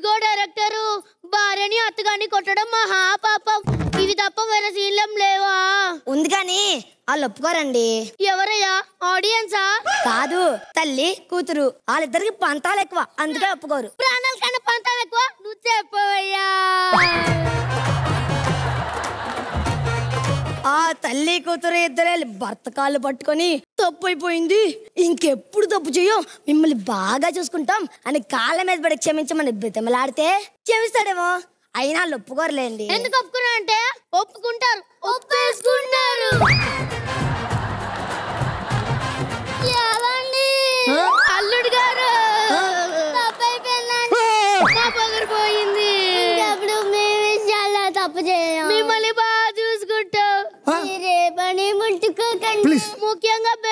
ఇదిగో డైరెక్టర్ భార్యని అత్తగాని కొట్టడం మహా పాపం ఇది తప్ప వేరే సీన్లం లేవా ఉంది కానీ వాళ్ళు ఒప్పుకోరండి ఎవరయ్యా ఆడియన్సా కాదు తల్లి కూతురు వాళ్ళిద్దరికి పంతాలు ఎక్కువ అందుకే ఒప్పుకోరు ప్రాణాల కన్నా పంతాలు ఎక్కువ నువ్వు చెప్పవయ్యా ఆ తల్లి కూతురు ఇద్దరే భర్త కాళ్ళు పట్టుకొని తప్పు అయిపోయింది ఇంకెప్పుడు తప్పు చెయ్యం మిమ్మల్ని బాగా చూసుకుంటాం అని కాళ్ళ మీద పడి క్షమించమని బితమలాడితే క్షమిస్తాడేమో అయినా వాళ్ళు ఒప్పుకోరులేండి ఎందుకు ఒప్పుకున్నా అంటే ఒప్పుకుంటారు ఒప్పేసుకుంటారు ఏవండి? అల్లుడు గారు తప్పైపోయిందండి. మా పొగరు పోయింది అప్పుడు మేము చాలా తప్పు చేయం మిమ్మల్ని బాగా చూసుకుంటాం మీరే పని ముట్టుకోకండి ప్లీజ్ ముఖ్యంగా